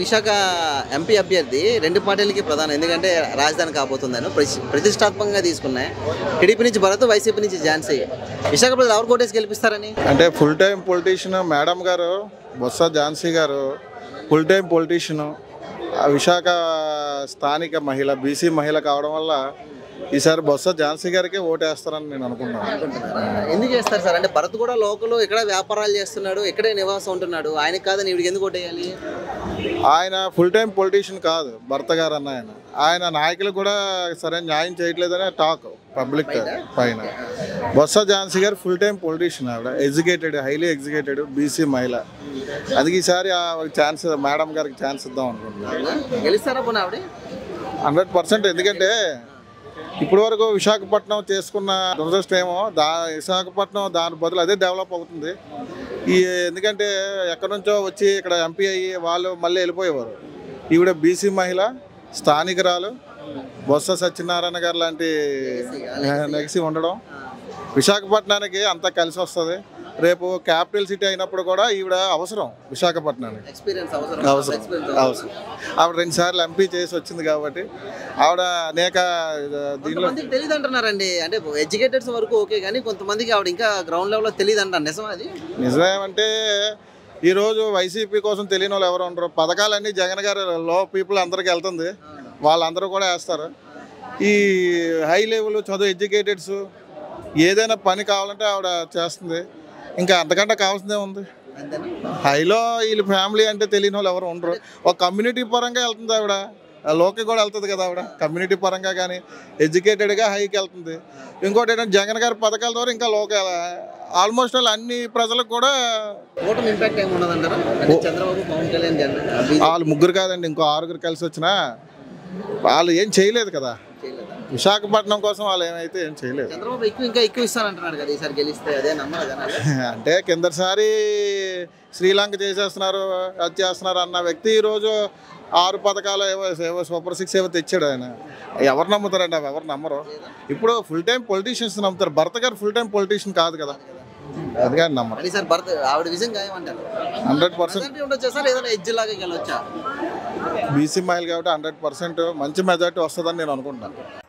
Visakha MP అభ్యర్థి రెండు పార్టీలకి ప్రధానం ఎందుకంటే రాజధాని కాబోతుందని ప్రతి- ప్రతిష్టాత్మకంగా తీసుకున్నాయి టీడీపీ నుంచి భరత్ వైసీపీ నుంచి ఝాన్సీ విశాఖ ప్రజలు ఎవరు కోటేసి గెలిపిస్తారని అంటే ఫుల్ టైం పొలిటీషియన్ మేడం గారు బొత్స ఝాన్సీ గారు ఫుల్ టైం పొలిటీషియన్ విశాఖ స్థానిక మహిళ బీసీ మహిళ కావడం వల్ల ఈసారి బొత్స ఝాన్సీ గారికి ఓటేస్తారని నేను అనుకుంటున్నాను ఎందుకు చేస్తారు సార్ అంటే భరత్ కూడా లోకల్ ఇక్కడ వ్యాపారాలు చేస్తున్నాడు ఇక్కడే నివాసం ఉంటున్నాడు ఆయనకి కాదని ఇవిడికి ఎందుకు ఓటేయాలి ఆయన ఫుల్ టైం పొలిటీషియన్ కాదు భర్త గారు అన్న ఆయన ఆయన నాయకులు కూడా సరైన న్యాయం చేయట్లేదనే టాక్ పబ్లిక్ పైన బొత్స ఝాన్సీ గారు ఫుల్ టైం పొలిటీషియన్ ఆవిడ ఎడ్యుకేటెడ్ హైలీ ఎడ్యుకేటెడ్ బీసీ మహిళ అందుకే ఈసారి ఆ ఛాన్స్ మేడం గారికి ఛాన్స్ ఇద్దాం అనుకుంటున్నాను గెలుస్తారా పోనీ ఆవిడ హండ్రెడ్ పర్సెంట్ ఎందుకంటే ఇప్పటి వరకు విశాఖపట్నం చేసుకున్న దురదృష్టం ఏమో దా విశాఖపట్నం దాని బదులు అదే డెవలప్ అవుతుంది ఈ ఎందుకంటే ఎక్కడి నుంచో వచ్చి ఇక్కడ ఎంపీ అయ్యి వాళ్ళు మళ్ళీ వెళ్ళిపోయేవారు ఈవిడ బీసీ మహిళ స్థానికురాలు బొత్స సత్యనారాయణ గారు లాంటి నెగసి ఉండడం విశాఖపట్నానికి అంతా కలిసి వస్తుంది రేపు క్యాపిటల్ సిటీ అయినప్పుడు కూడా ఈవిడ అవసరం విశాఖపట్నానికి ఎక్స్పీరియన్స్ అవసరం అవసరం Experience అవసరం ఆవిడ రెండు సార్లు ఎంపీ చేసి వచ్చింది కాబట్టి ఆవిడ అనేక దీనిలో కొంతమందికి తెలియదు అంటున్నారండి అంటే ఎడ్యుకేటెడ్స్ వరకు ఓకే కానీ కొంతమందికి ఆవిడ ఇంకా గ్రౌండ్ లెవెల్లో తెలియదు అంటారు నిజం అది నిజమేమంటే ఈరోజు వైసీపీ కోసం తెలియని వాళ్ళు ఎవరు ఉండరు పథకాలన్నీ జగన్ గారు లో పీపుల్ అందరికి వెళ్తుంది వాళ్ళందరూ కూడా వేస్తారు ఈ హై లెవెల్ చదువు ఎడ్యుకేటెడ్స్ ఏదైనా పని కావాలంటే ఆవిడ చేస్తుంది ఇంకా అంతకంటే కావాల్సిందే ఉంది అంతేనా హైలో వీళ్ళ ఫ్యామిలీ అంటే తెలియని వాళ్ళు ఎవరు ఉండరు ఒక కమ్యూనిటీ పరంగా వెళ్తుంది ఆవిడ లోకి కూడా వెళ్తుంది కదా ఆవిడ కమ్యూనిటీ పరంగా కానీ ఎడ్యుకేటెడ్గా హైకి వెళ్తుంది ఇంకోటి ఏంటంటే జగన్ గారి పథకాల ద్వారా ఇంకా లోక ఆల్మోస్ట్ వాళ్ళు అన్ని ప్రజలకు కూడా ఓటమి ఇంపాక్ట్ ఏమి ఉండదు అంటారా అంటే చంద్రబాబు పవన్ కళ్యాణ్ జగన్ బీజేపీ వాళ్ళు ముగ్గురు కాదండి ఇంకో ఆరుగురు కలిసి వచ్చినా వాళ్ళు ఏం చేయలేదు కదా చేయలేదా? విశాఖపట్నం కోసం వాళ్ళు ఏమైతే ఏం చేయలేదు చంద్రబాబు ఎక్కువ ఇంకా ఎక్కువ ఇస్తానంటున్నాడు కదా ఈసారి గెలిస్తే అదే నమ్మరు జనాలు అంటే కిందసారి శ్రీలంక చేసేస్తున్నారు అది చేస్తున్నారు అన్న వ్యక్తి ఈరోజు ఆరు పథకాలు ఏవో ఏవో సూపర్ సిక్స్ ఏవో తెచ్చాడు ఆయన ఎవరు నమ్ముతారండి అవి ఎవరు నమ్మరు ఇప్పుడు ఫుల్ టైం పొలిటీషియన్స్ నమ్ముతారు భర్త గారు ఫుల్ టైం పొలిటీషియన్ కాదు కదా అది కానీ నమ్మరు మరి ఈసారి భర్త ఆవిడ విజయం ఖాయమంటారు హండ్రెడ్ పర్సెంట్ మెజారిటీ ఉండొచ్చా సార్ ఏదైనా ఎడ్జ్ లాగా గెలవచ్చా బీసీ మహిళ కాబట్టి హండ్రెడ్ పర్సెంట్ మంచి మెజార్టీ వస్తుందని నేను అనుకుంటున్నాను